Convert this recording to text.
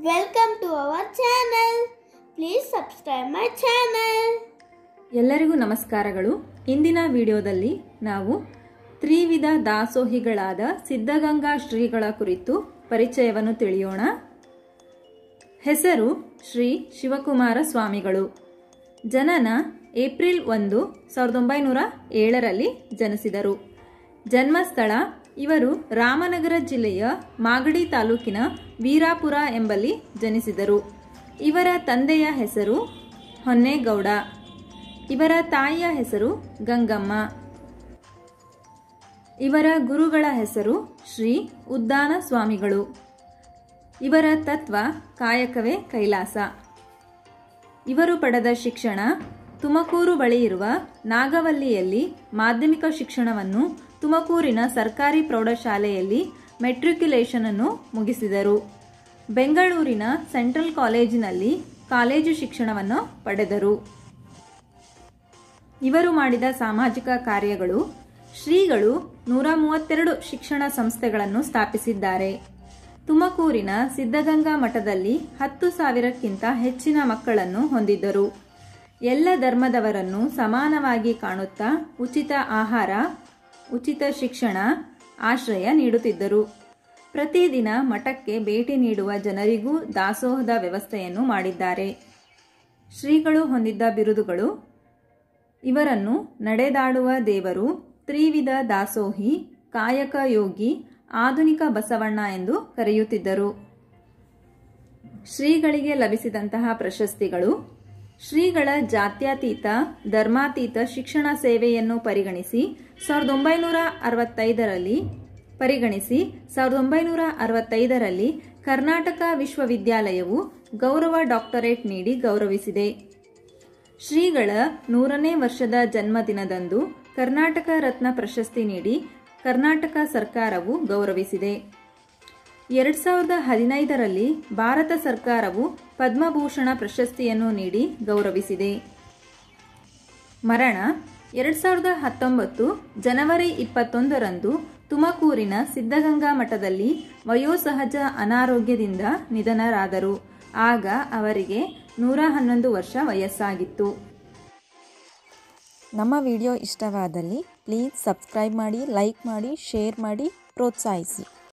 Welcome to our channel. Please subscribe my channel. ಎಲ್ಲರಿಗೂ ನಮಸ್ಕಾರಗಳು ಇಂದಿನ ವಿಡಿಯೋದಲ್ಲಿ ನಾವು ತ್ರಿವಿಧ ದಾಸೋಹಿಗಳಾದ ಸಿದ್ಧಗಂಗಾ ಶ್ರೀಗಳ ಕುರಿತು ಪರಿಚಯವನ್ನು ತಿಳಿಯೋಣ ಹೆಸರು ಶ್ರೀ ಶಿವಕುಮಾರ ಸ್ವಾಮಿಗಳು ಜನನ ಏಪ್ರಿಲ್ ಒಂದು ಸಾವಿರದ ಒಂಬೈನೂರ ಏಳರಲ್ಲಿ ಜನಿಸಿದರು ಜನ್ಮಸ್ಥಳ ಇವರು ರಾಮನಗರ ಜಿಲ್ಲೆಯ ಮಾಗಡಿ ತಾಲೂಕಿನ ವೀರಾಪುರ ಎಂಬಲ್ಲಿ ಜನಿಸಿದರು ಇವರ ತಂದೆಯ ಹೆಸರು ಹೊನ್ನೇಗೌಡ ಇವರ ತಾಯಿಯ ಹೆಸರು ಗಂಗಮ್ಮ ಇವರ ಗುರುಗಳ ಹೆಸರು ಶ್ರೀ ಉದ್ದಾನ ಸ್ವಾಮಿಗಳು ಇವರ ತತ್ವ ಕಾಯಕವೇ ಕೈಲಾಸ ಇವರು ಪಡೆದ ಶಿಕ್ಷಣ ತುಮಕೂರು ಬಳಿ ಇರುವ ನಾಗವಲ್ಲಿಯಲ್ಲಿ ಮಾಧ್ಯಮಿಕ ಶಿಕ್ಷಣವನ್ನು ತುಮಕೂರಿನ ಸರ್ಕಾರಿ ಪ್ರೌಢಶಾಲೆಯಲ್ಲಿ ಮೆಟ್ರಿಕ್ಯುಲೇಷನ್ ಅನ್ನು ಮುಗಿಸಿದರು ಬೆಂಗಳೂರಿನ ಸೆಂಟ್ರಲ್ ಕಾಲೇಜಿನಲ್ಲಿ ಕಾಲೇಜು ಶಿಕ್ಷಣವನ್ನು ಪಡೆದರು ಇವರು ಮಾಡಿದ ಸಾಮಾಜಿಕ ಕಾರ್ಯಗಳು ಶ್ರೀಗಳು ನೂರ ಮೂವತ್ತೆರಡು ಶಿಕ್ಷಣ ಸಂಸ್ಥೆಗಳನ್ನು ಸ್ಥಾಪಿಸಿದ್ದಾರೆ ತುಮಕೂರಿನ ಸಿದ್ಧಗಂಗಾ ಮಠದಲ್ಲಿ ಹತ್ತು ಸಾವಿರಕ್ಕಿಂತ ಹೆಚ್ಚಿನ ಮಕ್ಕಳನ್ನು ಹೊಂದಿದ್ದರು ಎಲ್ಲ ಧರ್ಮದವರನ್ನು ಸಮಾನವಾಗಿ ಕಾಣುತ್ತಾ ಉಚಿತ ಆಹಾರ ಉಚಿತ ಶಿಕ್ಷಣ ಆಶ್ರಯ ನೀಡುತ್ತಿದ್ದರು ಪ್ರತಿದಿನ ಮಠಕ್ಕೆ ಭೇಟಿ ನೀಡುವ ಜನರಿಗೂ ದಾಸೋಹದ ವ್ಯವಸ್ಥೆಯನ್ನು ಮಾಡಿದ್ದಾರೆ ಶ್ರೀಗಳು ಹೊಂದಿದ್ದ ಬಿರುದುಗಳು ಇವರನ್ನು ನಡೆದಾಡುವ ದೇವರು ತ್ರಿವಿಧ ದಾಸೋಹಿ ಕಾಯಕ ಯೋಗಿ ಆಧುನಿಕ ಬಸವಣ್ಣ ಎಂದು ಕರೆಯುತ್ತಿದ್ದರು ಶ್ರೀಗಳಿಗೆ ಲಭಿಸಿದಂತಹ ಪ್ರಶಸ್ತಿಗಳು ಶ್ರೀಗಳ ಜಾತ್ಯತೀತ ಧರ್ಮಾತೀತ ಶಿಕ್ಷಣ ಸೇವೆಯನ್ನು ಪರಿಗಣಿಸಿ ಸಾವಿರದ ಒಂಬೈನೂರ ಅರವತ್ತೈದರಲ್ಲಿ ಪರಿಗಣಿಸಿ ಸಾವಿರದ ಒಂಬೈನೂರ ಅರವತ್ತೈದರಲ್ಲಿ ಕರ್ನಾಟಕ ವಿಶ್ವವಿದ್ಯಾಲಯವು ಗೌರವ ಡಾಕ್ಟರೇಟ್ ನೀಡಿ ಗೌರವಿಸಿದೆ ಶ್ರೀಗಳ ನೂರನೇ ವರ್ಷದ ಜನ್ಮದಿನದಂದು ಕರ್ನಾಟಕ ರತ್ನ ಪ್ರಶಸ್ತಿ ನೀಡಿ ಕರ್ನಾಟಕ ಸರ್ಕಾರವು ಗೌರವಿಸಿದೆ ಎರಡ್ ಸಾವಿರದ ಹದಿನೈದರಲ್ಲಿ ಭಾರತ ಸರ್ಕಾರವು ಪದ್ಮಭೂಷಣ ಪ್ರಶಸ್ತಿಯನ್ನು ನೀಡಿ ಗೌರವಿಸಿದೆ ಮರಣ ಎರಡ್ ಸಾವಿರದ ಹತ್ತೊಂಬತ್ತು ಜನವರಿ ಇಪ್ಪತ್ತೊಂದರಂದು ತುಮಕೂರಿನ ಸಿದ್ಧಗಂಗಾ ಮಠದಲ್ಲಿ ವಯೋಸಹಜ ಅನಾರೋಗ್ಯದಿಂದ ನಿಧನರಾದರು ಆಗ ಅವರಿಗೆ ನೂರ ಹನ್ನೊಂದು ವರ್ಷ ವಯಸ್ಸಾಗಿತ್ತು ನಮ್ಮ ವಿಡಿಯೋ ಇಷ್ಟವಾದಲ್ಲಿ ಪ್ಲೀಸ್ ಸಬ್ಸ್ಕ್ರೈಬ್ ಮಾಡಿ ಲೈಕ್ ಮಾಡಿ ಶೇರ್ ಮಾಡಿ ಪ್ರೋತ್ಸಾಹಿಸಿ